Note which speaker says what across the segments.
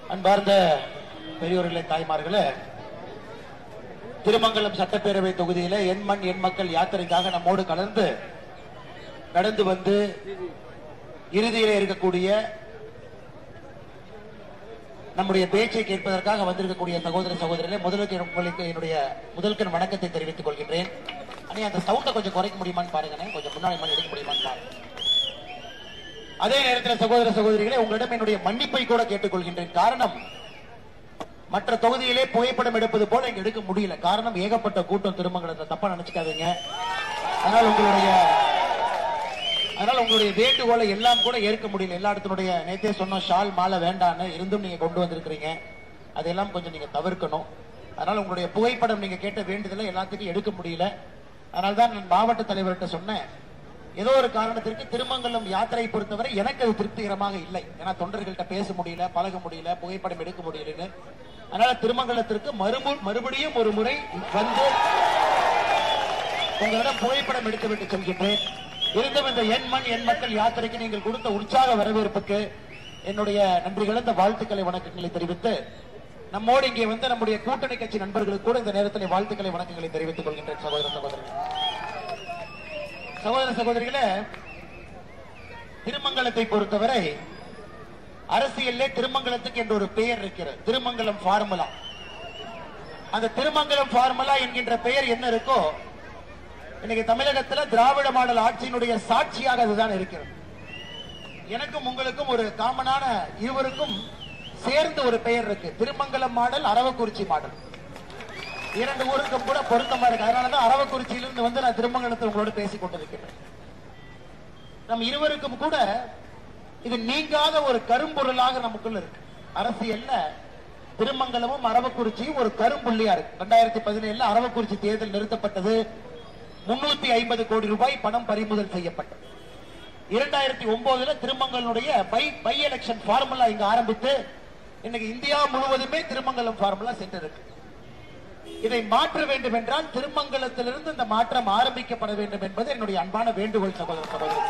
Speaker 1: அன்பார்ந்த பெரியோர்களே தாய்மார்களே திருமங்கலம் சட்டப்பேரவை தொகுதியில என் மண் என் மக்கள் யாத்திரைக்காக நம்மோடு கலந்து நடந்து வந்து இறுதியிலே இருக்கக்கூடிய நம்முடைய பேச்சை கேட்பதற்காக வந்திருக்கக்கூடிய சகோதர சகோதரர்களே முதலுக்கு உங்களுக்கு என்னுடைய முதல்கண் வணக்கத்தை தெரிவித்துக் கொள்கின்றேன் அண்ணே அந்த சவுண்டை கொஞ்சம் குறைக்க முடியுமான்னு பாருங்கண்ணே கொஞ்சம் முன்னாடி மாதிரி எடுக்க முடியுமான்னு பாருங்க அதே நேரத்தில் சகோதர சகோதரிகளே உங்களிடம் என்னுடைய மன்னிப்பை கூட கேட்டுக்கொள்கின்றேன் காரணம் மற்ற தொகுதியிலே புகைப்படம் எடுப்பது போல இங்க எடுக்க முடியல காரணம் ஏகப்பட்ட கூட்டம் திருமங்கலத்தை தப்பா நினைச்சுக்காதீங்க அதனால் உங்களுடைய அதனால உங்களுடைய வேண்டுகோளை எல்லாம் கூட ஏற்க முடியல எல்லா இடத்தினுடைய நேத்தே சொன்னோம் ஷால் மாலை வேண்டான்னு இருந்தும் நீங்க கொண்டு வந்திருக்கிறீங்க அதெல்லாம் கொஞ்சம் நீங்க தவிர்க்கணும் அதனால உங்களுடைய புகைப்படம் நீங்க கேட்ட வேண்டுதலை எல்லாத்துக்கும் எடுக்க முடியல அதனால தான் நான் மாவட்ட தலைவர்கிட்ட சொன்னேன் ஏதோ ஒரு காரணத்திற்கு திருமங்கலம் யாத்திரை பொறுத்தவரை எனக்கு அது திருப்திகரமாக இல்லை ஏன்னா தொண்டர்கள்ட்ட பேச முடியல பழக முடியல புகைப்படம் எடுக்க முடியலன்னு அதனால திருமங்கலத்திற்கு மறுபு மறுபடியும் ஒரு முறை வந்து உங்களிடம் புகைப்படம் எடுத்துவிட்டு செல்கின்றேன் இருந்தும் இந்த என் மண் என் மக்கள் யாத்திரைக்கு நீங்கள் கொடுத்த உற்சாக வரவேற்புக்கு என்னுடைய நன்றி கலந்த வாழ்த்துக்களை வணக்கங்களை தெரிவித்து நம்மோடு இங்கே வந்து நம்முடைய கூட்டணி கட்சி நண்பர்களுக்கு கூட இந்த நேரத்தில் வாழ்த்துக்களை வணக்கங்களை தெரிவித்துக் கொள்கின்றேன் சகோதர சகோதரர்கள் சகோதர சகோதரிகளே திருமங்கலத்தை பொறுத்தவரை அரசியல்லே திருமங்கலத்துக்கு என்ற ஒரு பெயர் இருக்கிறது திருமங்கலம் ஃபார்முலா அந்த திருமங்கலம் ஃபார்முலா என்கின்ற பெயர் என்ன இருக்கோ இன்னைக்கு தமிழகத்துல திராவிட மாடல் ஆட்சியினுடைய சாட்சியாக அதுதான் இருக்கிறது எனக்கும் உங்களுக்கும் ஒரு காமனான இருவருக்கும் சேர்ந்து ஒரு பெயர் இருக்கு திருமங்கலம் மாடல் அரவக்குறிச்சி மாடல் இரண்டு ஊருக்கும் கூட பொருத்தமா இருக்கு அதனாலதான் அரவக்குறிச்சியிலிருந்து வந்து நான் திருமங்கலத்தில் உங்களோட பேசிக் கொண்டிருக்கிறேன் நம் இருவருக்கும் கூட இது நீங்காத ஒரு கரும்பொருளாக நமக்குள்ள இருக்கு அரசியல்ல திருமங்கலமும் அரவக்குறிச்சியும் ஒரு கரும்புள்ளியா இருக்கு ரெண்டாயிரத்தி பதினேழுல அரவக்குறிச்சி தேர்தல் நிறுத்தப்பட்டது முன்னூத்தி ஐம்பது கோடி ரூபாய் பணம் பறிமுதல் செய்யப்பட்டது இரண்டாயிரத்தி ஒன்பதுல திருமங்கலுடைய பை பை எலெக்ஷன் ஃபார்முலா இங்க ஆரம்பித்து இன்னைக்கு இந்தியா முழுவதுமே திருமங்கலம் ஃபார்முலா சென்று இருக்கு இதை மாற்ற வேண்டும் என்றால் திருமங்கலத்திலிருந்து இந்த மாற்றம் ஆரம்பிக்கப்பட வேண்டும் என்பது என்னுடைய அன்பான வேண்டுகோள் சகோதர சகோதரி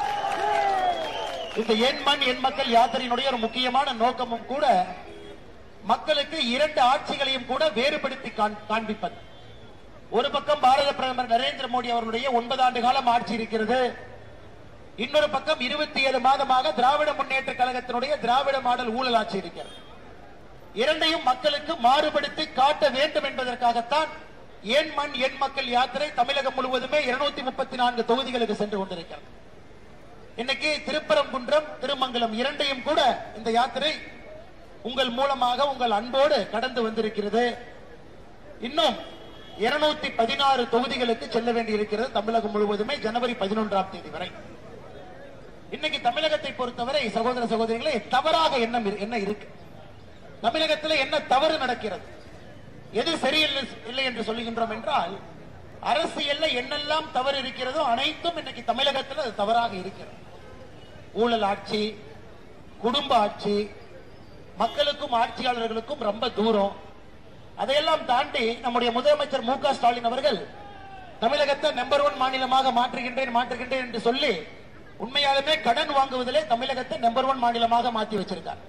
Speaker 1: இந்த என் மண் என் மக்கள் யாத்திரையினுடைய ஒரு முக்கியமான நோக்கமும் கூட மக்களுக்கு இரண்டு ஆட்சிகளையும் கூட வேறுபடுத்தி காண்- காண்பிப்பது ஒரு பக்கம் பாரத பிரதமர் நரேந்திர மோடி அவர்களுடைய ஒன்பது ஆண்டு காலம் ஆட்சி இருக்கிறது இன்னொரு பக்கம் இருபத்தி ஏழு மாதமாக திராவிட முன்னேற்ற கழகத்தினுடைய திராவிட மாடல் ஊழல் ஆட்சி இருக்கிறது இரண்டையும் மக்களுக்கு மாறுபடுத்தி காட்ட வேண்டும் என்பதற்காகத்தான் என் மண் என் மக்கள் யாத்திரை தமிழகம் முழுவதுமே இருநூத்தி முப்பத்தி நான்கு தொகுதிகளுக்கு சென்று கொண்டிருக்கிறது இன்னைக்கு திருப்பரங்குன்றம் திருமங்கலம் இரண்டையும் கூட இந்த யாத்திரை உங்கள் மூலமாக உங்கள் அன்போடு கடந்து வந்திருக்கிறது இன்னும் இருநூத்தி பதினாறு தொகுதிகளுக்கு செல்ல வேண்டியிருக்கிறது தமிழகம் முழுவதுமே ஜனவரி பதினொன்றாம் தேதி வரை இன்னைக்கு தமிழகத்தை பொறுத்தவரை சகோதர சகோதரிகளே தவறாக எண்ணம் இரு- என்ன இருக்கு தமிழகத்தில் என்ன தவறு நடக்கிறது எது சரியில்லை இல்லை என்று சொல்லுகின்றோம் என்றால் அரசியல்ல என்னெல்லாம் தவறு இருக்கிறதோ அனைத்தும் இன்னைக்கு தமிழகத்தில் அது தவறாக இருக்கிறது ஊழல் ஆட்சி குடும்ப ஆட்சி மக்களுக்கும் ஆட்சியாளர்களுக்கும் ரொம்ப தூரம் அதையெல்லாம் தாண்டி நம்முடைய முதலமைச்சர் மு க ஸ்டாலின் அவர்கள் தமிழகத்தை நம்பர் ஒன் மாநிலமாக மாற்றுகின்றேன் மாற்றுகின்றேன் என்று சொல்லி உண்மையாலுமே கடன் வாங்குவதிலே தமிழகத்தை நம்பர் ஒன் மாநிலமாக மாற்றி வச்சிருக்கார்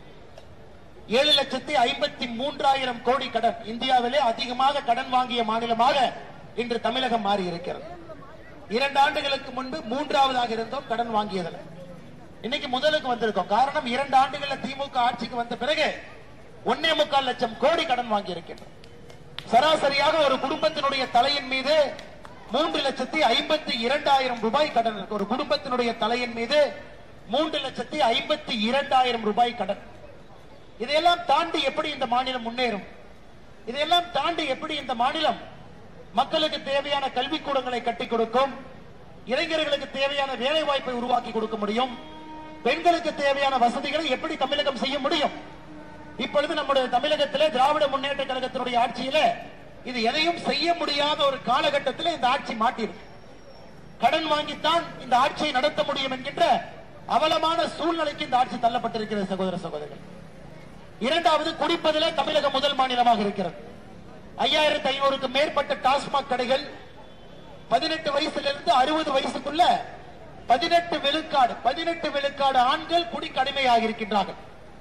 Speaker 1: ஏழு லட்சத்தி ஐம்பத்தி மூன்றாயிரம் கோடி கடன் இந்தியாவிலே அதிகமாக கடன் வாங்கிய மாநிலமாக இன்று தமிழகம் மாறி இருக்கிறது இரண்டு ஆண்டுகளுக்கு முன்பு மூன்றாவதாக இருந்தோம் கடன் வாங்கியதில் இன்னைக்கு முதலுக்கு வந்திருக்கோம் காரணம் இரண்டு ஆண்டுகள்ல திமுக ஆட்சிக்கு வந்த பிறகு ஒன்னே முக்கால் லட்சம் கோடி கடன் வாங்கி இருக்கின்றோம் சராசரியாக ஒரு குடும்பத்தினுடைய தலையின் மீது மூன்று லட்சத்தி ஐம்பத்தி இரண்டாயிரம் ரூபாய் கடன் இருக்கு ஒரு குடும்பத்தினுடைய தலையின் மீது மூன்று லட்சத்தி ஐம்பத்தி இரண்டாயிரம் ரூபாய் கடன் இதையெல்லாம் தாண்டி எப்படி இந்த மாநிலம் முன்னேறும் இதையெல்லாம் தாண்டி எப்படி இந்த மாநிலம் மக்களுக்கு தேவையான கல்விக்கூடங்களை கட்டிக் கொடுக்கும் இளைஞர்களுக்கு தேவையான வேலை வாய்ப்பை உருவாக்கி கொடுக்க முடியும் பெண்களுக்கு தேவையான வசதிகளை எப்படி தமிழகம் செய்ய முடியும் இப்பொழுது நம்முடைய தமிழகத்திலே திராவிட முன்னேற்ற கழகத்தினுடைய ஆட்சியிலே இது எதையும் செய்ய முடியாத ஒரு காலகட்டத்தில் இந்த ஆட்சி மாட்டியிருக்கு கடன் வாங்கித்தான் இந்த ஆட்சியை நடத்த முடியும் என்கின்ற அவலமான சூழ்நிலைக்கு இந்த ஆட்சி தள்ளப்பட்டிருக்கிறது சகோதர சகோதரர்கள் இரண்டாவது குடிப்பதிலே தமிழகம் முதல் மாநிலமாக இருக்கிறது ஐயாயிரத்தி ஐநூறுக்கு மேற்பட்ட டாஸ்மாக் கடைகள் பதினெட்டு வயசுல அறுபது வயசுக்குள்ள பதினெட்டு விழுக்காடு பதினெட்டு விழுக்காடு ஆண்கள் குடிக்கு அடிமையாக இருக்கின்றார்கள்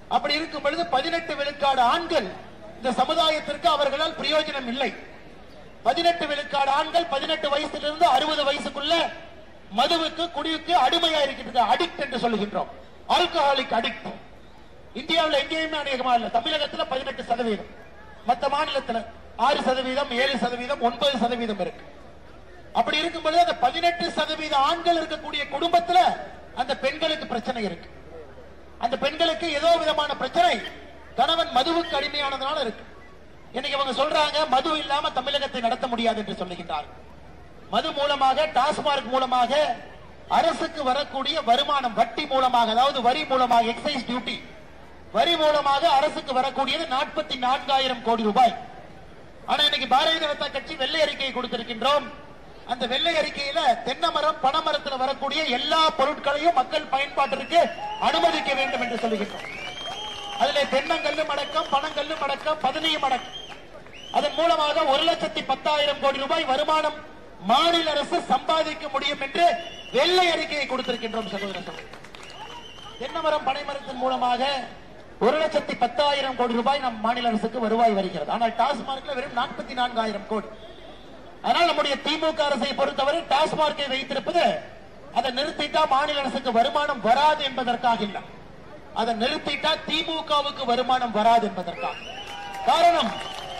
Speaker 1: அப்படி இருக்கும் பொழுது பதினெட்டு விழுக்காடு ஆண்கள் இந்த சமுதாயத்திற்கு அவர்களால் பிரயோஜனம் இல்லை பதினெட்டு விழுக்காடு ஆண்கள் பதினெட்டு வயசிலிருந்து அறுபது வயசுக்குள்ள மதுவுக்கு குடிவுக்கு அடிமையா இருக்கின்றது அடிக்ட் என்று சொல்லுகின்றோம் ஆல்கஹாலிக் அடிக்ட் இந்தியாவில் எங்கேயுமே அநேகமா இல்ல தமிழகத்துல பதினெட்டு சதவீதம் மத்த மாநிலத்துல ஆறு சதவீதம் ஏழு சதவீதம் ஒன்பது சதவீதம் இருக்கு அப்படி இருக்கும் பொழுது அந்த பதினெட்டு சதவீத ஆண்கள் இருக்கக்கூடிய குடும்பத்துல அந்த பெண்களுக்கு பிரச்சனை இருக்கு அந்த பெண்களுக்கு ஏதோ விதமான பிரச்சனை கணவன் மதுவுக்கு அடிமையானதுனால இருக்கு இன்னைக்கு அவங்க சொல்றாங்க மது இல்லாம தமிழகத்தை நடத்த முடியாது என்று சொல்லுகின்றார்கள் மது மூலமாக டாஸ்மார்க் மூலமாக அரசுக்கு வரக்கூடிய வருமானம் வட்டி மூலமாக அதாவது வரி மூலமாக எக்ஸைஸ் டியூட்டி வரி மூலமாக அரசுக்கு வரக்கூடியது நாற்பத்தி நான்காயிரம் கோடி ரூபாய் ஆனா இன்னைக்கு பாரதிய ஜனதா கட்சி வெள்ளை அறிக்கையை கொடுத்திருக்கின்றோம் அந்த வெள்ளை அறிக்கையில தென்னமரம் பனைமரத்துல வரக்கூடிய எல்லா பொருட்களையும் மக்கள் பயன்பாட்டிற்கு அனுமதிக்க வேண்டும் என்று சொல்லுகின்றோம் அதுல தென்னங்கல்லும் அடக்கம் பனங்கல்லும் அடக்கம் பதனியும் அடக்கம் அதன் மூலமாக ஒரு லட்சத்தி பத்தாயிரம் கோடி ரூபாய் வருமானம் மாநில அரசு சம்பாதிக்க முடியும் என்று வெள்ளை அறிக்கையை கொடுத்திருக்கின்றோம் சகோதர சகோதரி தென்னமரம் பனைமரத்தின் மூலமாக ஒரு லட்சத்தி பத்தாயிரம் கோடி ரூபாய் நம் மாநில அரசுக்கு வருவாய் வருகிறது ஆனால் டாஸ்மார்க்ல வெறும் நாற்பத்தி நான்காயிரம் கோடி அதனால் நம்முடைய திமுக அரசை பொறுத்தவரை டாஸ்மார்க்கை வைத்திருப்பது அதை நிறுத்திட்டா மாநில அரசுக்கு வருமானம் வராது என்பதற்காக இல்ல அதை நிறுத்திட்டா திமுகவுக்கு வருமானம் வராது என்பதற்காக காரணம்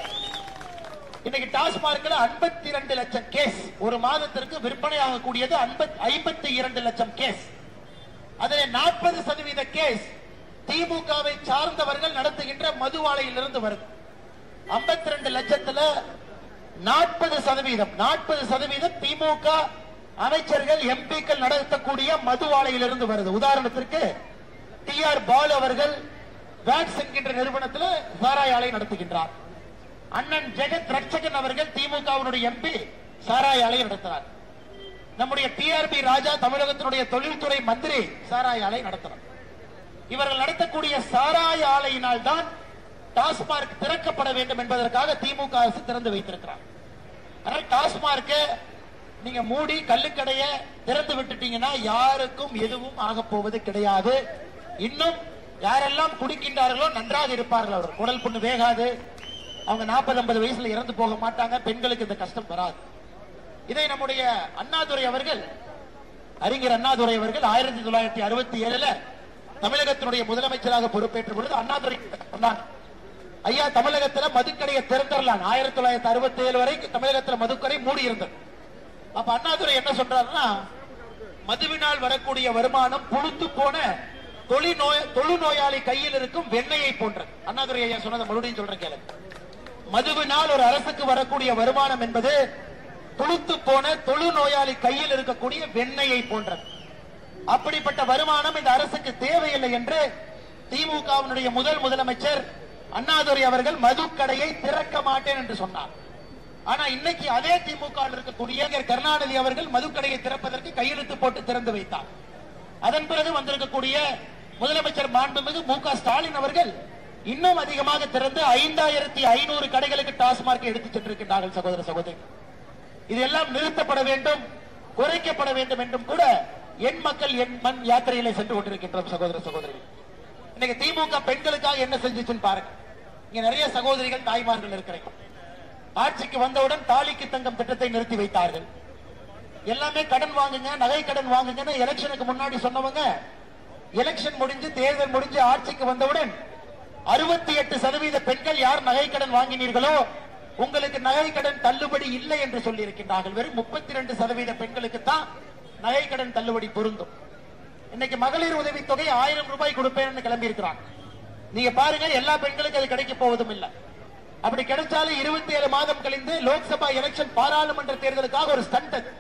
Speaker 1: இன்னைக்கு டாஸ்மார்க்ல ஐம்பத்தி இரண்டு லட்சம் கேஸ் ஒரு மாதத்திற்கு விற்பனை ஆகக்கூடியது ஐம்பத்தி இரண்டு லட்சம் கேஸ் அதில் நாற்பது சதவீத கேஸ் திமுகவை சார்ந்தவர்கள் நடத்துகின்ற மதுவாலையிலிருந்து வருது ஐம்பத்தி ரெண்டு லட்சத்துல நாற்பது சதவீதம் நாற்பது சதவீதம் திமுக அமைச்சர்கள் எம்பிக்கள் நடத்தக்கூடிய மதுவாலையிலிருந்து வருது உதாரணத்திற்கு டி ஆர் பாலு அவர்கள் வேக்ஸ் என்கின்ற நிறுவனத்தில் சாராய ஆலை நடத்துகின்றார் அண்ணன் ஜெகத் ரட்சகன் அவர்கள் திமுகவினுடைய எம்பி சாராய ஆலை நடத்தினார் நம்முடைய டிஆர்பி ராஜா தமிழகத்தினுடைய தொழில்துறை மந்திரி சாராய ஆலை நடத்தினார் இவர்கள் நடத்தக்கூடிய சாராய ஆலையினால் தான் டாஸ்மார்க் திறக்கப்பட வேண்டும் என்பதற்காக திமுக அரசு திறந்து வைத்திருக்கிறார் ஆனால் டாஸ்மார்க் நீங்க மூடி கள்ளுக்கடைய திறந்து விட்டுட்டீங்கன்னா யாருக்கும் எதுவும் ஆக போவது கிடையாது இன்னும் யாரெல்லாம் குடிக்கின்றார்களோ நன்றாக இருப்பார்கள் அவர் குடல் புண்ணு வேகாது அவங்க நாற்பது ஐம்பது வயசுல இறந்து போக மாட்டாங்க பெண்களுக்கு இந்த கஷ்டம் வராது இதை நம்முடைய அண்ணாதுரை அவர்கள் அறிஞர் அண்ணாதுரை அவர்கள் ஆயிரத்தி தொள்ளாயிரத்தி அறுபத்தி ஏழுல தமிழகத்தினுடைய முதலமைச்சராக பொறுப்பேற்ற பொழுது அண்ணாதுரை சொன்னார் ஐயா தமிழகத்துல மதுக்கடையை திறந்துடலாம் ஆயிரத்தி தொள்ளாயிரத்தி அறுபத்தி ஏழு வரை தமிழகத்துல மதுக்கடை மூடி இருந்தது அப்ப அண்ணாதுரை என்ன சொல்றாருன்னா மதுவினால் வரக்கூடிய வருமானம் புழுத்து போன தொழில்நோய் தொழுநோயாளி கையில் இருக்கும் வெண்ணெயை போன்றது அண்ணாதுரை ஐயா சொன்னதை மறுபடியும் சொல்றேன் கேளு மதுவினால் ஒரு அரசுக்கு வரக்கூடிய வருமானம் என்பது புழுத்து போன தொழுநோயாளி கையில் இருக்கக்கூடிய வெண்ணெயை போன்றது அப்படிப்பட்ட வருமானம் இந்த அரசுக்கு தேவையில்லை என்று திமுகவினுடைய முதல் முதலமைச்சர் அண்ணாதுரை அவர்கள் மதுக்கடையை திறக்க மாட்டேன் என்று சொன்னார் ஆனா இன்னைக்கு அதே திமுக இருக்கக்கூடிய கருணாநிதி அவர்கள் மதுக்கடையை திறப்பதற்கு கையெழுத்து போட்டு திறந்து வைத்தார் அதன் பிறகு வந்திருக்கக்கூடிய முதலமைச்சர் மாண்புமிகு மு க ஸ்டாலின் அவர்கள் இன்னும் அதிகமாக திறந்து ஐந்தாயிரத்தி ஐநூறு கடைகளுக்கு டாஸ்மார்க் எடுத்துச் சென்றிருக்கிறார்கள் சகோதர சகோதரி இதெல்லாம் நிறுத்தப்பட வேண்டும் குறைக்கப்பட வேண்டும் என்றும் கூட என் மக்கள் என் மண் யாத்திரையில சென்று கொண்டிருக்கின்றோம் சகோதர சகோதரிகள் இன்னைக்கு திமுக பெண்களுக்காக என்ன செஞ்சுச்சுன்னு பாருங்க இங்க நிறைய சகோதரிகள் தாய்மார்கள் இருக்கிறீங்க ஆட்சிக்கு வந்தவுடன் தாலிக்கு தங்கம் திட்டத்தை நிறுத்தி வைத்தார்கள் எல்லாமே கடன் வாங்குங்க நகை கடன் வாங்குங்கன்னு எலெக்ஷனுக்கு முன்னாடி சொன்னவங்க எலெக்ஷன் முடிஞ்சு தேர்தல் முடிஞ்சு ஆட்சிக்கு வந்தவுடன் அறுபத்தி எட்டு சதவீத பெண்கள் யார் நகை கடன் வாங்கினீர்களோ உங்களுக்கு நகை கடன் தள்ளுபடி இல்லை என்று சொல்லி இருக்கின்றார்கள் வெறும் முப்பத்தி ரெண்டு சதவீத பெண்களுக்கு தான் நகை கடன் தள்ளுபடி பொருந்தும் இன்னைக்கு மகளிர் உதவி தொகை ஆயிரம் ரூபாய் கொடுப்பேன்னு கிளம்பி இருக்கிறாங்க நீங்க பாருங்க எல்லா பெண்களுக்கும் அது கிடைக்க போவதும் இல்லை அப்படி கிடைச்சாலும் இருபத்தி ஏழு மாதம் கழிந்து லோக்சபா எலெக்ஷன் பாராளுமன்ற தேர்தலுக்காக ஒரு ஸ்டண்ட் அது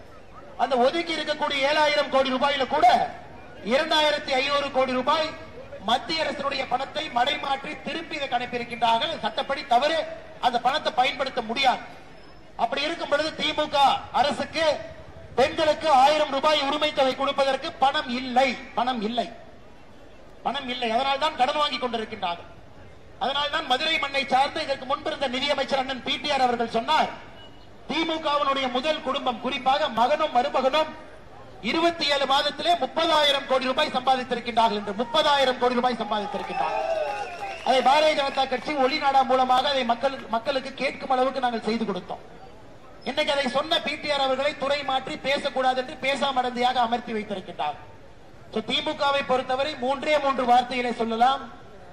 Speaker 1: அந்த ஒதுக்கி இருக்கக்கூடிய ஏழாயிரம் கோடி ரூபாயில கூட இரண்டாயிரத்தி ஐநூறு கோடி ரூபாய் மத்திய அரசினுடைய பணத்தை மடைமாற்றி திருப்பி இதை கணப்பிருக்கின்றார்கள் சட்டப்படி தவறு அந்த பணத்தை பயன்படுத்த முடியாது அப்படி இருக்கும் பொழுது திமுக அரசுக்கு பெண்களுக்கு ஆயிரம் ரூபாய் உரிமை தொகை கொடுப்பதற்கு பணம் இல்லை பணம் இல்லை பணம் இல்லை அதனால் தான் கடன் வாங்கி கொண்டிருக்கின்றார்கள் அதனால் தான் மதுரை மண்ணை சார்ந்து இதற்கு முன்பிருந்த நிதியமைச்சர் அண்ணன் பிடிஆர் அவர்கள் சொன்னார் திமுகவினுடைய முதல் குடும்பம் குறிப்பாக மகனும் மருமகனும் இருபத்தி ஏழு மாதத்திலே முப்பதாயிரம் கோடி ரூபாய் சம்பாதித்திருக்கின்றார்கள் என்று முப்பதாயிரம் கோடி ரூபாய் சம்பாதித்திருக்கின்றார்கள் அதை பாரதிய ஜனதா கட்சி ஒளிநாடா மூலமாக அதை மக்கள் மக்களுக்கு கேட்கும் அளவுக்கு நாங்கள் செய்து கொடுத்தோம் இன்னைக்கு அதை சொன்ன பிடிஆர் அவர்களை துறை மாற்றி பேசக்கூடாது என்று பேசாமடந்தியாக அமர்த்தி வைத்திருக்கின்றார் So, திமுகவை பொறுத்தவரை மூன்றே மூன்று வார்த்தைகளை சொல்லலாம்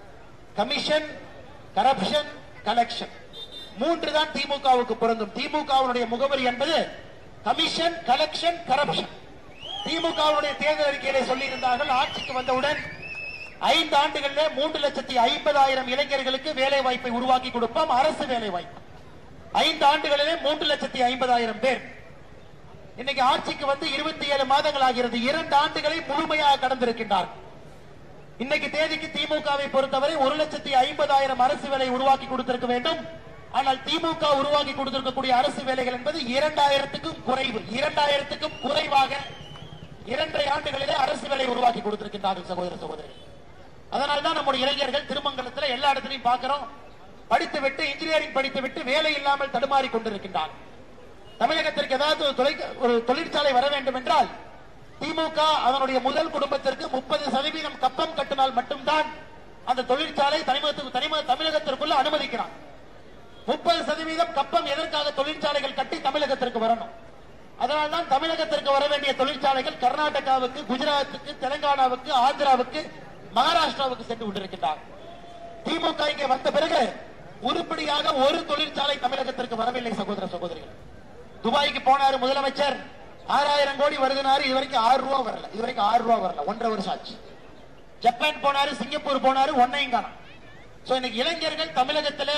Speaker 1: கமிஷன் கரப்ஷன் கலெக்ஷன் மூன்று தான் திமுகவுக்கு பொருந்தும் திமுகவுடைய முகவரி என்பது கமிஷன் கலெக்ஷன் கரப்ஷன் திமுகவுடைய தேர்தல் அறிக்கையிலே சொல்லியிருந்தார்கள் ஆட்சிக்கு வந்தவுடன் ஐந்து ஆண்டுகளில் மூன்று லட்சத்தி ஐம்பதாயிரம் இளைஞர்களுக்கு வேலை வாய்ப்பை உருவாக்கி கொடுப்போம் அரசு வேலை வாய்ப்பு ஐந்து ஆண்டுகளிலே மூன்று லட்சத்தி ஐம்பதாயிரம் பேர் இன்னைக்கு ஆட்சிக்கு வந்து இருபத்தி ஏழு மாதங்கள் ஆகிறது இரண்டு ஆண்டுகளை முழுமையாக கடந்திருக்கின்றார் இன்னைக்கு தேதிக்கு திமுகவை பொறுத்தவரை ஒரு லட்சத்தி ஐம்பதாயிரம் அரசு வேலை உருவாக்கி கொடுத்திருக்க வேண்டும் ஆனால் திமுக உருவாக்கி கொடுத்திருக்கக்கூடிய அரசு வேலைகள் என்பது இரண்டாயிரத்துக்கும் குறைவு இரண்டாயிரத்துக்கும் குறைவாக இரண்டரை ஆண்டுகளிலே அரசு வேலை உருவாக்கி கொடுத்திருக்கின்றார்கள் சகோதர சகோதரிகள் அதனால்தான் நம்முடைய இளைஞர்கள் திருமங்கலத்தில் எல்லா இடத்திலையும் பார்க்கிறோம் படித்து விட்டு இன்ஜினியரிங் படித்து விட்டு வேலை இல்லாமல் தடுமாறி கொண்டிருக்கின்றார் தமிழகத்திற்கு ஏதாவது ஒரு தொலை- ஒரு தொழிற்சாலை வர வேண்டும் என்றால் திமுக அதனுடைய முதல் குடும்பத்திற்கு முப்பது சதவீதம் கப்பம் கட்டினால் மட்டும்தான் அந்த தொழிற்சாலை தனிமத்துக்கு தனிம தமிழகத்திற்குள்ள அனுமதிக்கிறான் முப்பது சதவீதம் கப்பம் எதற்காக தொழிற்சாலைகள் கட்டி தமிழகத்திற்கு வரணும் அதனால்தான் தமிழகத்திற்கு வர வேண்டிய தொழிற்சாலைகள் கர்நாடகாவுக்கு குஜராத்துக்கு தெலுங்கானாவுக்கு ஆந்திராவுக்கு மகாராஷ்டிராவுக்கு சென்று கொண்டிருக்கின்றார் திமுக இங்கே வந்த பிறகு உருப்படியாக ஒரு தொழிற்சாலை தமிழகத்திற்கு வரவில்லை சகோதர சகோதரிகள் துபாய்க்கு போனாரு முதலமைச்சர் ஆறாயிரம் கோடி வருதுனாரு இதுவரைக்கும் ஆறு ரூபா வரல இதுவரைக்கும் ஆறு ரூபா வரல ஒன்றரை வருஷம் ஆச்சு ஜப்பான் போனாரு சிங்கப்பூர் போனாரு ஒன்னையும் காணும் சோ இன்னைக்கு இளைஞர்கள் தமிழகத்துல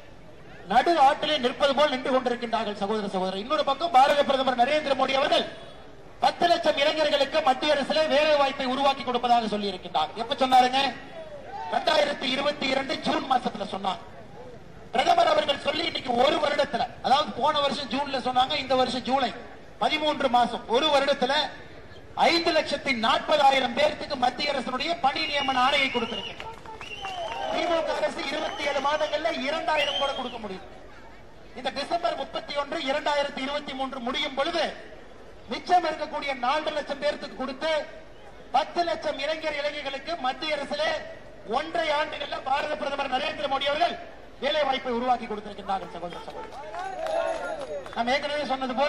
Speaker 1: நடு ஆட்டிலே நிற்பது போல் நின்று கொண்டிருக்கின்றார்கள் சகோதர சகோதரர் இன்னொரு பக்கம் பாரத பிரதமர் நரேந்திர மோடி அவர்கள் பத்து லட்சம் இளைஞர்களுக்கு மத்திய அரசுல வேலை வாய்ப்பை உருவாக்கி கொடுப்பதாக சொல்லி இருக்கின்றார் எப்ப சொன்னாருங்க ரெண்டாயிரத்தி இருபத்தி இரண்டு ஜூன் மாசத்துல சொன்னாங்க பிரதமர் அவர்கள் சொல்லி இன்னைக்கு ஒரு வருடத்துல அதாவது போன வருஷம் ஜூன்ல சொன்னாங்க இந்த வருஷம் ஜூலை பதிமூன்று மாசம் ஒரு வருடத்துல ஐந்து லட்சத்தி நாற்பதாயிரம் பேருக்கு மத்திய அரசினுடைய பணி நியமன ஆணையை கொடுத்திருக்கின்றனர் திமுக அரசு இருபத்தி ஏழு மாதங்கள்ல இரண்டாயிரம் கூட கொடுக்க முடியும் இந்த டிசம்பர் முப்பத்தி ஒன்று இரண்டாயிரத்தி இருபத்தி மூன்று முடியும் பொழுது மிச்சம் இருக்கக்கூடிய நான்கு லட்சம் பேருக்கு கொடுத்து பத்து லட்சம் இளைஞர் இளைஞர்களுக்கு மத்திய அரசிலே ஒன்றை ஆண்டுகள்ல பாரத பிரதமர் நரேந்திர மோடி அவர்கள் வேலை வாய்ப்பை உருவாக்கி கொடுத்திருக்கின்றார்கள் சகோதர சகோதரி நாம் ஏற்கனவே சொன்னது போல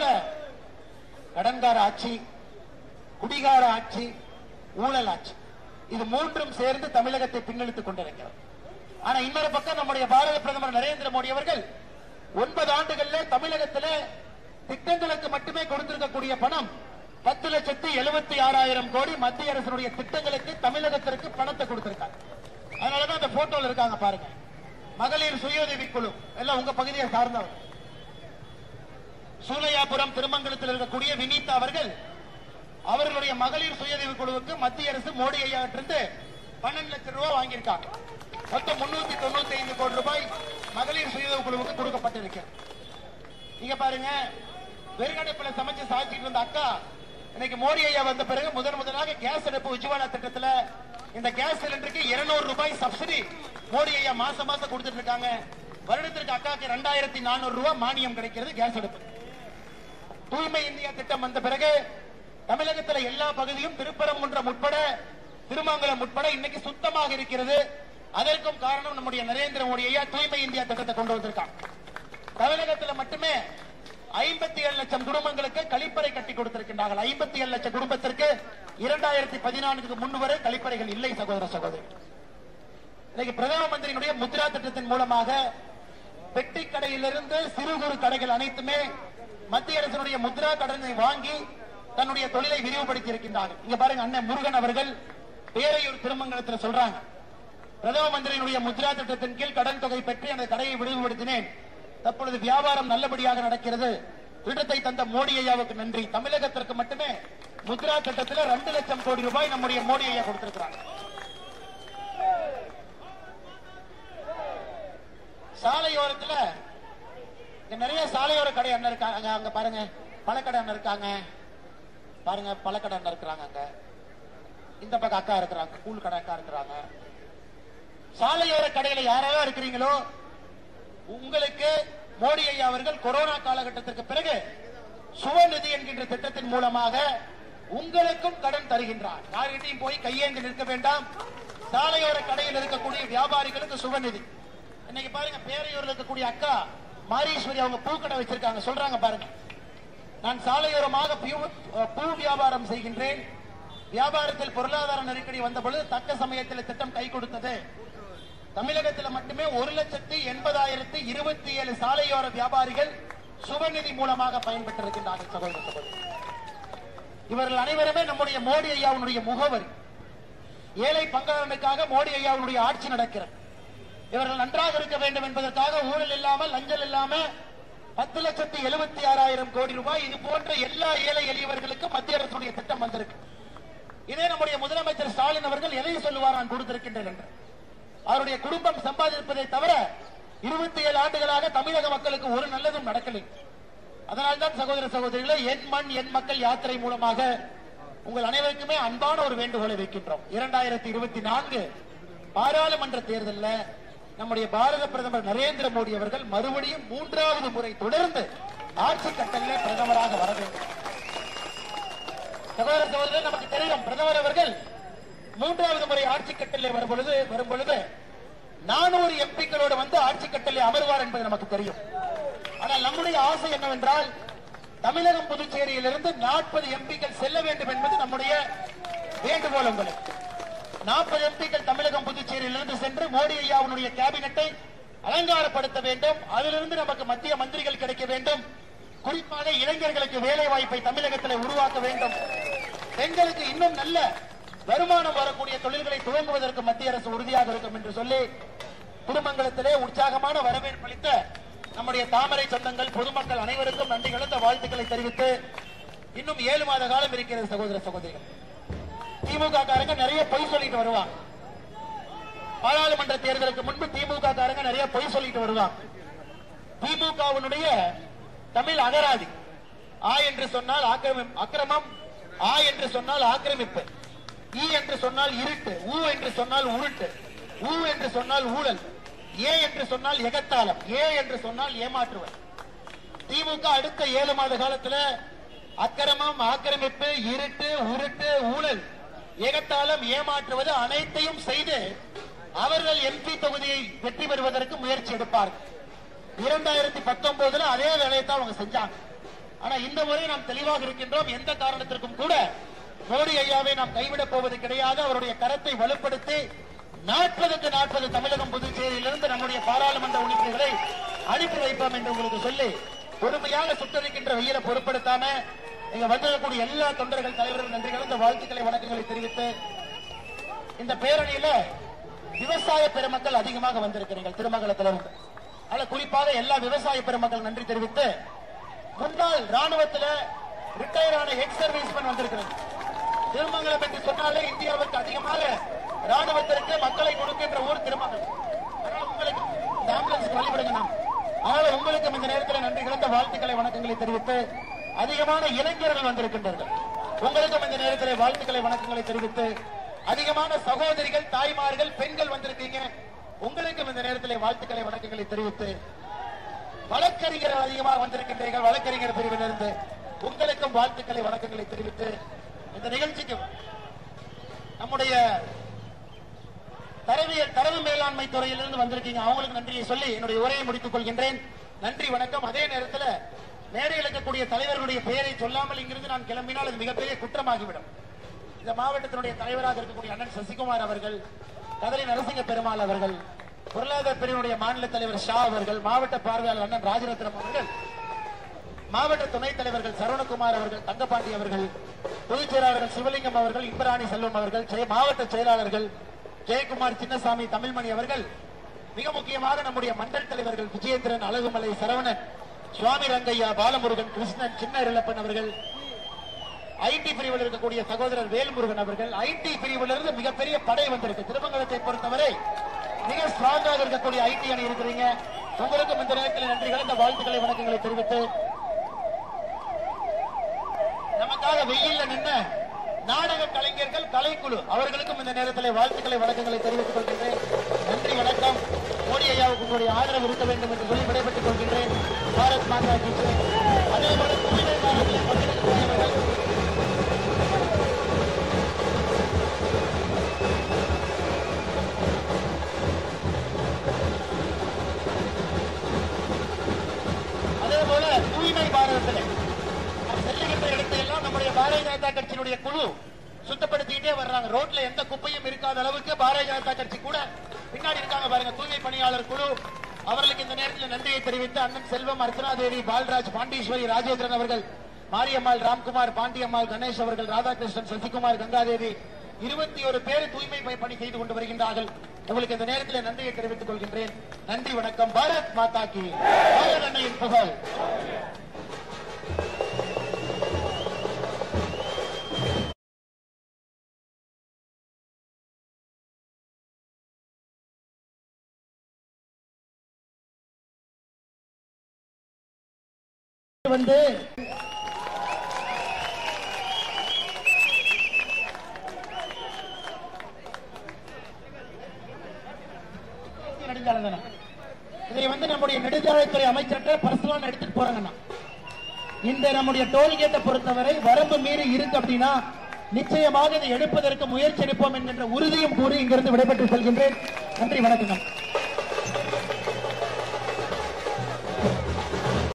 Speaker 1: கடன்கார ஆட்சி குடிகார ஆட்சி ஊழல் ஆட்சி இது மூன்றும் சேர்ந்து தமிழகத்தை பின்னெடுத்துக் கொண்டிருக்கிறது ஆனா இன்னொரு பக்கம் நம்முடைய பாரத பிரதமர் நரேந்திர மோடி அவர்கள் ஒன்பது ஆண்டுகள்ல தமிழகத்திலே திட்டங்களுக்கு மட்டுமே கொடுத்திருக்கக்கூடிய பணம் பத்து லட்சத்தி எழுபத்தி ஆறாயிரம் கோடி மத்திய அரசினுடைய திட்டங்களுக்கு தமிழகத்திற்கு பணத்தை கொடுத்திருக்காங்க அதனாலதான் அந்த போட்டோல இருக்காங்க பாருங்க மகளிர் சுய உதவி குழு எல்லாம் உங்க பகுதியை சார்ந்தவர் சூளையாபுரம் திருமங்கலத்தில் இருக்கக்கூடிய வினீதா அவர்கள் அவர்களுடைய மகளிர் சுயதவி குழுவுக்கு மத்திய அரசு மோடி ஐயாவிட்டிருந்து பன்னெண்டு லட்சம் ரூபாய் வாங்கியிருக்காங்க மொத்தம் முன்னூத்தி தொண்ணூத்தி ஐந்து கோடி ரூபாய் மகளிர் சுயதவி குழுவுக்கு கொடுக்கப்பட்டிருக்கு நீங்க பாருங்க வெறுகடுப்புல சமைச்சு சாய்ச்சிட்டு இருந்த அக்கா இன்னைக்கு மோடி ஐயா வந்த பிறகு முதன் முதலாக கேஸ் அடுப்பு உஜ்வாலா திட்டத்துல இந்த கேஸ் சிலிண்டருக்கு 200 ரூபாய் சப்சிடி மோடி ஐயா மாசம் மாசம் கொடுத்துட்டு இருக்காங்க வருடத்திற்கு அக்காக்கு ரெண்டாயிரத்தி நானூறு ரூபாய் மானியம் கிடைக்கிறது கேஸ் அடுப்பு தூய்மை இந்தியா திட்டம் வந்த பிறகு தமிழகத்துல எல்லா பகுதியும் திருப்பரங்குன்றம் உட்பட திருமங்கலம் உட்பட இன்னைக்கு சுத்தமாக இருக்கிறது அதற்கும் காரணம் நம்முடைய நரேந்திர மோடி ஐயா தூய்மை இந்தியா திட்டத்தை கொண்டு வந்திருக்காங்க தமிழகத்துல மட்டுமே ஐம்பத்தி ஏழு லட்சம் குடும்பங்களுக்கு கழிப்பறை கட்டி கொடுத்திருக்கின்றார்கள் ஐம்பத்தி ஏழு லட்சம் குடும்பத்திற்கு இரண்டாயிரத்தி பதினான்குக்கு முன்பு வரை கழிப்பறைகள் இல்லை சகோதர சகோதரி இன்னைக்கு பிரதம மந்திரியினுடைய முத்ரா திட்டத்தின் மூலமாக பெட்டி கடையிலிருந்து சிறு குறு கடைகள் அனைத்துமே மத்திய அரசினுடைய முத்ரா கடனை வாங்கி தன்னுடைய தொழிலை விரிவுபடுத்தி இருக்கின்றார்கள் இங்க பாருங்க அண்ணன் முருகன் அவர்கள் பேரையூர் திருமங்கலத்தில் சொல்றாங்க பிரதம மந்திரியினுடைய முத்ரா திட்டத்தின் கீழ் கடன் தொகை பெற்று அந்த கடையை விரிவுபடுத்தினேன் தற்பொழுது வியாபாரம் நல்லபடியாக நடக்கிறது திட்டத்தை தந்த மோடி ஐயாவுக்கு நன்றி தமிழகத்திற்கு மட்டுமே முத்ரா திட்டத்தில் ரெண்டு லட்சம் கோடி ரூபாய் நம்முடைய மோடி ஐயா கொடுத்திருக்கிறாங்க சாலையோரத்துல இங்க நிறைய சாலையோர கடை அண்ணன் இருக்காங்க அங்க- அங்க பாருங்க பழக்கடை அண்ணன் இருக்காங்க பாருங்க பழக்கடை அண்ணன் இருக்கிறாங்க அங்க இந்த பக்கம் அக்கா இருக்கிறாங்க கூழ் கடை அக்கா இருக்கிறாங்க சாலையோர கடையில யாரெல்லாம் இருக்கிறீங்களோ உங்களுக்கு மோடி ஐயா அவர்கள் கொரோனா காலகட்டத்திற்கு பிறகு சுவநிதி என்கின்ற திட்டத்தின் மூலமாக உங்களுக்கும் கடன் தருகின்றார் யார்கிட்டையும் போய் கையேந்தி நிற்க வேண்டாம் சாலையோர கடையில் இருக்கக்கூடிய வியாபாரிகளுக்கு சுபநிதி இன்னைக்கு பாருங்க பேரையூர்ல இருக்கக்கூடிய அக்கா மாரீஸ்வரி அவங்க பூக்கடை வச்சிருக்காங்க சொல்றாங்க பாருங்க நான் சாலையோரமாக பூ- பூ வியாபாரம் செய்கின்றேன் வியாபாரத்தில் பொருளாதார நெருக்கடி வந்த பொழுது தக்க சமயத்தில் திட்டம் கை கொடுத்தது தமிழகத்தில் மட்டுமே ஒரு லட்சத்தி எண்பதாயிரத்தி இருபத்தி ஏழு சாலையோர வியாபாரிகள் சுபநிதி மூலமாக பயன்பெற்றிருக்கின்றார்கள் சகோதர சகோதரி இவர்கள் அனைவருமே நம்முடைய மோடி ஐயாவுடைய முகவரி ஏழை பங்காளனுக்காக மோடி ஐயாவுடைய ஆட்சி நடக்கிறது இவர்கள் நன்றாக இருக்க வேண்டும் என்பதற்காக ஊழல் இல்லாமல் லஞ்சம் இல்லாம பத்து லட்சத்தி எழுபத்தி ஆறாயிரம் கோடி ரூபாய் இது போன்ற எல்லா ஏழை எளியவர்களுக்கும் மத்திய அரசுடைய திட்டம் வந்திருக்கு இதே நம்முடைய முதலமைச்சர் ஸ்டாலின் அவர்கள் எதை சொல்லுவார் நான் கொடுத்திருக்கின்றேன் என்று அவருடைய குடும்பம் சம்பாதிப்பதை தவிர இருபத்தி ஏழு ஆண்டுகளாக தமிழக மக்களுக்கு ஒரு நல்லதும் நடக்கலை அதனால்தான் சகோதர சகோதரிகளே என் மண் என் மக்கள் யாத்திரை மூலமாக உங்கள் அனைவருக்குமே அன்பான ஒரு வேண்டுகோளை வைக்கின்றோம் இரண்டாயிரத்தி இருபத்தி நான்கு பாராளுமன்ற தேர்தலில் நம்முடைய பாரத பிரதமர் நரேந்திர மோடி அவர்கள் மறுபடியும் மூன்றாவது முறை தொடர்ந்து ஆட்சி கட்டளிலே பிரதமராக வர வேண்டும் சகோதர சகோதரர் நமக்கு தெரியும் பிரதமர் அவர்கள் மூன்றாவது முறை ஆட்சி கட்டளை வரும் பொழுது வரும் பொழுது நானூறு எம்பிக்களோடு வந்து ஆட்சி கட்டளை அமர்வார் என்பது நமக்கு தெரியும் ஆனால் நம்முடைய ஆசை என்னவென்றால் தமிழகம் புதுச்சேரியிலிருந்து நாற்பது எம்பிக்கள் செல்ல வேண்டும் என்பது நம்முடைய வேண்டுகோள் உங்களுக்கு நாற்பது எம்பிக்கள் தமிழகம் புதுச்சேரியிலிருந்து சென்று மோடி ஐயாவுடைய கேபினட்டை அலங்காரப்படுத்த வேண்டும் அதிலிருந்து நமக்கு மத்திய மந்திரிகள் கிடைக்க வேண்டும் குறிப்பாக இளைஞர்களுக்கு வேலை வாய்ப்பை தமிழகத்தில் உருவாக்க வேண்டும் பெண்களுக்கு இன்னும் நல்ல வருமானம் வரக்கூடிய தொழில்களை துவங்குவதற்கு மத்திய அரசு உறுதியாக இருக்கும் என்று சொல்லி குடும்பங்களத்திலே உற்சாகமான வரவேற்பு அளித்த நம்முடைய தாமரை சொந்தங்கள் பொதுமக்கள் அனைவருக்கும் நன்றி கலந்த வாழ்த்துக்களை தெரிவித்து இன்னும் ஏழு மாத காலம் இருக்கிறது சகோதர சகோதரிகள் திமுக காரங்க நிறைய பொய் சொல்லிட்டு வருவாங்க பாராளுமன்ற தேர்தலுக்கு முன்பு திமுக காரங்க நிறைய பொய் சொல்லிட்டு வருவாங்க திமுகவினுடைய தமிழ் அகராதி ஆ என்று சொன்னால் ஆக்கிரமி- அக்கிரமம் ஆ என்று சொன்னால் ஆக்கிரமிப்பு ஈ என்று சொன்னால் இருட்டு ஊ என்று சொன்னால் உருட்டு ஊ என்று சொன்னால் ஊழல் ஏ என்று சொன்னால் எகத்தாளம் ஏ என்று சொன்னால் ஏமாற்றுவர் திமுக அடுத்த ஏழு மாத காலத்துல அக்கிரமம் ஆக்கிரமிப்பு இருட்டு உருட்டு ஊழல் ஏகத்தாளம் ஏமாற்றுவது அனைத்தையும் செய்து அவர்கள் எம்பி தொகுதியை வெற்றி பெறுவதற்கு முயற்சி எடுப்பார்கள் இரண்டாயிரத்தி பத்தொன்பதுல அதே வேலையை தான் அவங்க செஞ்சாங்க ஆனா இந்த முறை நாம் தெளிவாக இருக்கின்றோம் எந்த காரணத்திற்கும் கூட மோடி ஐயாவை நாம் கைவிடப் போவது கிடையாது அவருடைய கரத்தை வலுப்படுத்தி நாற்பதுக்கு நாற்பது தமிழகம் புதுச்சேரியிலிருந்து நம்முடைய பாராளுமன்ற உறுப்பினர்களை அனுப்பி வைப்போம் என்று உங்களுக்கு சொல்லி பொறுமையாக சுட்டரிக்கின்ற வெயில பொருட்படுத்தாம இங்க வந்திருக்கக்கூடிய எல்லா தொண்டர்கள் தலைவர்கள் நன்றி கலந்த வாழ்த்துக்களை வணக்கங்களை தெரிவித்து இந்த பேரணியில விவசாய பெருமக்கள் அதிகமாக வந்திருக்கிறீர்கள் திருமங்கலத்திலிருந்து அதுல குறிப்பாக எல்லா விவசாய பெருமக்கள் நன்றி தெரிவித்து முன்னாள் ராணுவத்துல ரிட்டையர் ஆன எக்ஸ் சர்வீஸ்மேன் வந்திருக்கிறது திருமங்கலம் என்று சொன்னாலே இந்தியாவுக்கு அதிகமாக ராணுவத்திற்கு மக்களை கொடுக்கின்ற ஊர் திருமங்கலம் அதனால உங்களுக்கு இந்த ஆம்புலன்ஸ்க்கு வழிபடுங்க நாம் அதனால உங்களுக்கும் இந்த நேரத்தில் நன்றி கலந்த வாழ்த்துக்களை வணக்கங்களை தெரிவித்து அதிகமான இளைஞர்கள் வந்திருக்கின்றார்கள் உங்களுக்கும் இந்த நேரத்தில் வாழ்த்துக்களை வணக்கங்களை தெரிவித்து அதிகமான சகோதரிகள் தாய்மார்கள் பெண்கள் வந்திருக்கீங்க உங்களுக்கும் இந்த நேரத்தில் வாழ்த்துக்களை வணக்கங்களை தெரிவித்து வழக்கறிஞர்கள் அதிகமாக வந்திருக்கின்றீர்கள் வழக்கறிஞர் பிரிவிலிருந்து உங்களுக்கும் வாழ்த்துக்களை வணக்கங்களை தெரிவித்து இந்த நிகழ்ச்சிக்கு நம்முடைய தரவியல் தரவு மேலாண்மை துறையிலிருந்து வந்திருக்கீங்க அவங்களுக்கு நன்றியை சொல்லி என்னுடைய உரையை முடித்துக் கொள்கின்றேன் நன்றி வணக்கம் அதே நேரத்தில் மேடையில் இருக்கக்கூடிய தலைவர்களுடைய பெயரை சொல்லாமல் இங்கிருந்து நான் கிளம்பினால் அது மிகப்பெரிய குற்றமாகிவிடும் இந்த மாவட்டத்தினுடைய தலைவராக இருக்கக்கூடிய அண்ணன் சசிகுமார் அவர்கள் கதலி நரசிங்க பெருமாள் அவர்கள் பொருளாதார பிரிவினுடைய மாநில தலைவர் ஷா அவர்கள் மாவட்ட பார்வையாளர் அண்ணன் ராஜரத்னம் அவர்கள் மாவட்ட துணைத் தலைவர்கள் சரவணகுமார் அவர்கள் தங்கபாண்டி அவர்கள் பொதுச் செயலாளர்கள் சிவலிங்கம் அவர்கள் இன்பராணி செல்வம் அவர்கள் செய- மாவட்ட செயலாளர்கள் ஜெயக்குமார் சின்னசாமி தமிழ்மணி அவர்கள் மிக முக்கியமாக நம்முடைய மண்டல் தலைவர்கள் விஜயேந்திரன் அழகுமலை சரவணன் சுவாமி ரங்கையா பாலமுருகன் கிருஷ்ணன் சின்ன இளப்பன் அவர்கள் ஐடி பிரிவில் இருக்கக்கூடிய சகோதரர் வேல்முருகன் அவர்கள் ஐடி பிரிவிலிருந்து மிகப்பெரிய படை வந்திருக்கு திருமங்கலத்தை பொறுத்தவரை மிக ஸ்ட்ராங்காக இருக்கக்கூடிய ஐடி அணி இருக்கிறீங்க உங்களுக்கும் இந்த நேரத்தில் நன்றி கலந்த வாழ்த்துக்களை வணக்கங்களை தெரிவித்து நமக்காக வெயில்ல நின்ன நாடக கலைஞர்கள் கலைக்குழு அவர்களுக்கும் இந்த நேரத்தில் வாழ்த்துக்களை வணக்கங்களை தெரிவித்துக் கொள்கின்றேன் நன்றி வணக்கம் மோடி ஐயாவுக்கு உங்களுடைய ஆதரவு இருக்க வேண்டும் என்று சொல்லி விடைபெற்றுக் கொள்கின்றேன் பாரத் மாதா கி ஜெய். அதே போல தூய்மை பாரதில் பங்கெடுக்கக்கூடியவர்கள் ஜனதா கட்சியினுடைய குழு சுத்தப்படுத்திக்கிட்டே வர்றாங்க ரோட்ல எந்த குப்பையும் இருக்காத அளவுக்கு பாரதிய ஜனதா கட்சி கூட பின்னாடி இருக்காங்க பாருங்க தூய்மை பணியாளர் குழு அவர்களுக்கு இந்த நேரத்தில் நன்றியை தெரிவித்து அண்ணன் செல்வம் அர்ச்சனா தேவி பால்ராஜ் பாண்டீஸ்வரி ராஜேந்திரன் அவர்கள் மாரியம்மாள் ராம்குமார் பாண்டியம்மாள் கணேஷ் அவர்கள் ராதாகிருஷ்ணன் சசிகுமார் கங்காதேவி இருபத்தி ஒரு பேர் தூய்மை பணி- பணி செய்து கொண்டு வருகின்றார்கள் உங்களுக்கு இந்த நேரத்தில் நன்றியை தெரிவித்துக் கொள்கின்றேன் நன்றி வணக்கம் பாரத் மாதா கி பாரத் அன்னையின் புகழ் வந்து நெடுஞ்சாலை தானே? இதை வந்து நம்முடைய நெடுஞ்சாலைத்துறை அமைச்சர்கிட்ட பர்சனலா எடுத்துட்டு போறாங்கண்ணா இந்த நம்முடைய டோல்கேட்டை பொறுத்தவரை வரம்பு மீறி இருக்கு அப்படின்னா நிச்சயமாக இதை எடுப்பதற்கு முயற்சி எடுப்போம் என்கின்ற உறுதியும் கூறி இங்கிருந்து விடைபெற்று செல்கின்றேன் நன்றி வணக்கம்